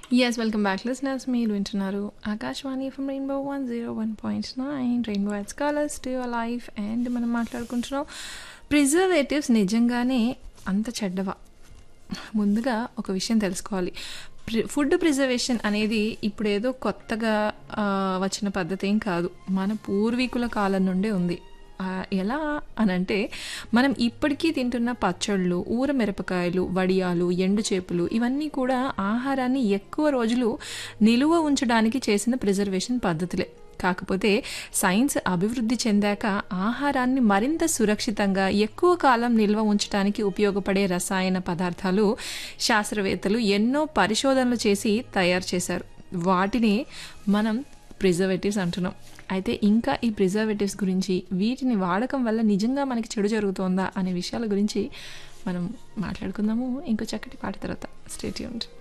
yes welcome back listeners మీరు వింటున్నారు Akashvani from rainbow one zero one point nine rainbow adds colours to your life and మనం మాట్లాడుకుంటున్నాం preservatives నిజంగానే అంత చెడ్డవా ముందుగా ఒక విషయం తెలుసుకోవాలి ప్రి ఫుడ్ ప్రిజర్వేషన్ అనేది ఇప్పుడు ఏదో కొత్తగా ఆ, వచ్చిన పద్ధతి ఏం కాదు మన పూర్వీకుల కాలం నుండే ఉంది ఆ, ఎలా అనంటే మనం ఇప్పటికీ తింటున్న పచ్చళ్ళు ఊర మిరపకాయలు వడియాలు ఎండు చేపలు ఇవన్నీ కూడా ఆహారాన్ని ఎక్కువ రోజులు నిలువ ఉంచడానికి చేసిన ప్రిజర్వేషన్ పద్ధతులే కాకపోతే సైన్స్ అభివృద్ధి చెందాక ఆహారాన్ని మరింత సురక్షితంగా ఎక్కువ కాలం నిల్వ ఉంచడానికి ఉపయోగపడే రసాయన పదార్థాలు శాస్త్రవేత్తలు ఎన్నో పరిశోధనలు చేసి తయారు చేశారు వాటిని మనం ప్రిజర్వేటివ్స్ అంటున్నాం అయితే ఇంకా ఈ ప్రిజర్వేటివ్స్ గురించి వీటిని వాడకం వల్ల నిజంగా మనకి చెడు జరుగుతోందా అనే విషయాల గురించి మనం మాట్లాడుకుందాము ఇంకో చక్కటి పాట తర్వాత స్టేట్ యూనిట్